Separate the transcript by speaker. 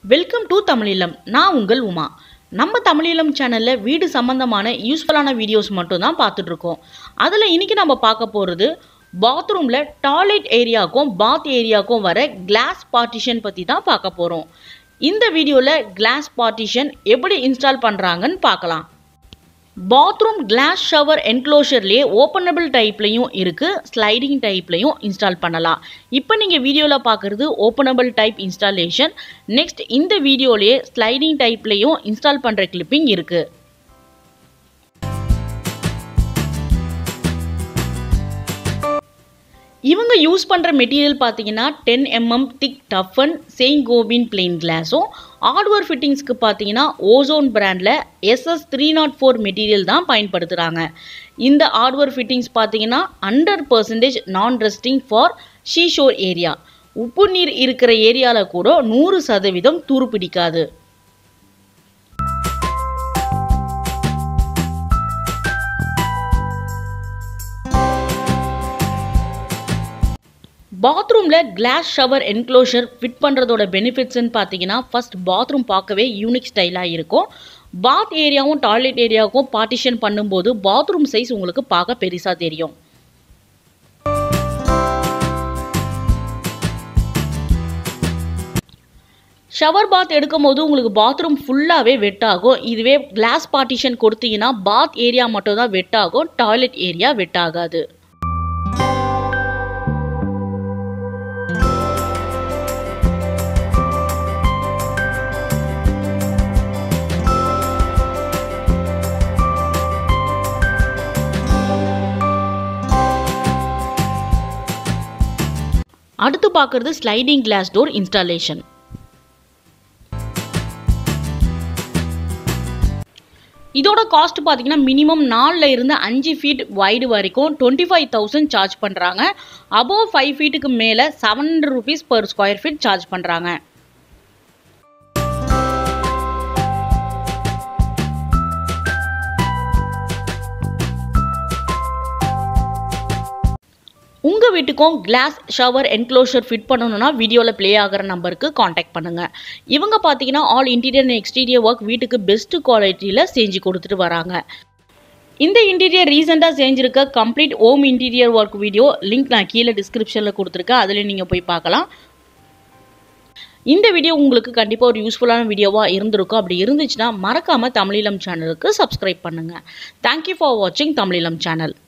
Speaker 1: welcome to தமிழீழம் நான் உங்கள் உமா நம்ம தமிழீழம் சேனலில் வீடு சம்மந்தமான யூஸ்ஃபுல்லான வீடியோஸ் மட்டும் தான் பார்த்துட்ருக்கோம் அதில் இன்றைக்கி நம்ம பார்க்க போகிறது பாத்ரூமில் டாய்லெட் ஏரியாவுக்கும் பாத் ஏரியாவுக்கும் வர கிளாஸ் பார்ட்டிஷன் பற்றி தான் பார்க்க போகிறோம் இந்த வீடியோவில் கிளாஸ் பார்ட்டிஷன் எப்படி இன்ஸ்டால் பண்ணுறாங்கன்னு பார்க்கலாம் பாத்ரூம் கிளாஸ் ஷவர் என்க்ளோஷர்லேயே ஓப்பனபிள் டைப்லையும் இருக்குது ஸ்லைடிங் டைப்லையும் இன்ஸ்டால் பண்ணலாம் இப்போ நீங்கள் வீடியோவில் பார்க்குறது ஓப்பனபிள் டைப் இன்ஸ்டாலேஷன் நெக்ஸ்ட் இந்த வீடியோலேயே ஸ்லைடிங் டைப்லையும் இன்ஸ்டால் பண்ணுற கிளிப்பிங் இருக்குது இவங்க யூஸ் பண்ணுற மெட்டீரியல் பார்த்தீங்கன்னா ten mm thick toughen Saint Gobain plain கிளாஸும் ஹார்ட்வேர் ஃபிட்டிங்ஸ்க்கு பார்த்தீங்கன்னா ஓசோன் பிராண்டில் SS three naught four material தான் பயன்படுத்துகிறாங்க இந்த ஹார்ட்வேர் ஃபிட்டிங்ஸ் பார்த்தீங்கன்னா hundred percentage non rusting for seashore area உப்பு நீர் இருக்கிற ஏரியாவில் கூட நூறு சதவீதம் துரு பிடிக்காது பாத்ரூமில் கிளாஸ் ஷவர் என்க்ளோஷர் ஃபிட் பண்ணுறதோட பெனிஃபிட்ஸ்ன்னு பார்த்தீங்கன்னா ஃபஸ்ட் பாத்ரூம் பார்க்கவே யூனிக் ஸ்டைலாக இருக்கும் பாத் ஏரியாவும் டாய்லெட் ஏரியாவுக்கும் பார்ட்டிஷன் பண்ணும்போது பாத்ரூம் சைஸ் உங்களுக்கு பார்க்க பெருசாக தெரியும் ஷவர் பாத் எடுக்கும் போது உங்களுக்கு பாத்ரூம் ஃபுல்லாகவே வெட் ஆகும் இதுவே கிளாஸ் பார்ட்டிஷன் கொடுத்தீங்கன்னா பாத் ஏரியா மட்டும் தான் வெட் ஆகும் டாய்லெட் ஏரியா வெட் ஆகாது அடுத்து பார்க்குறது ஸ்லைடிங் கிளாஸ் டோர் இன்ஸ்டாலேஷன் இதோட காஸ்ட் பார்த்தீங்கன்னா மினிமம் நாலில் இருந்து அஞ்சு ஃபீட் வைடு வரைக்கும் டுவெண்ட்டி ஃபைவ் தௌசண்ட் சார்ஜ் பண்ணுறாங்க அபோவ் ஃபைவ் ஃபீட்டுக்கு மேலே seven hundred rupees per square feet charge பண்ணுறாங்க உங்கள் வீட்டுக்கும் கிளாஸ் ஷவர் என்க்ளோஷர் ஃபிட் பண்ணணும்னா வீடியோவில் ப்ளே ஆகிற நம்பருக்கு காண்டாக்ட் பண்ணுங்கள் இவங்க பார்த்தீங்கன்னா all interior and exterior work வீட்டுக்கு பெஸ்ட்டு குவாலிட்டியில் செஞ்சு கொடுத்துட்டு வராங்க இந்த இன்டீரியர் ரீசெண்டாக செஞ்சுருக்க complete home interior work video link நான் கீழே டிஸ்கிரிப்ஷனில் கொடுத்துருக்கேன் அதில் நீங்கள் போய் பார்க்கலாம் இந்த வீடியோ உங்களுக்கு கண்டிப்பாக ஒரு யூஸ்ஃபுல்லான வீடியோவாக இருந்திருக்கும் அப்படி இருந்துச்சுன்னா மறக்காமல் தமிழீழம் சேனலுக்கு சப்ஸ்கிரைப் பண்ணுங்கள் தேங்க்யூ ஃபார் வாட்சிங் தமிழீழம் சேனல்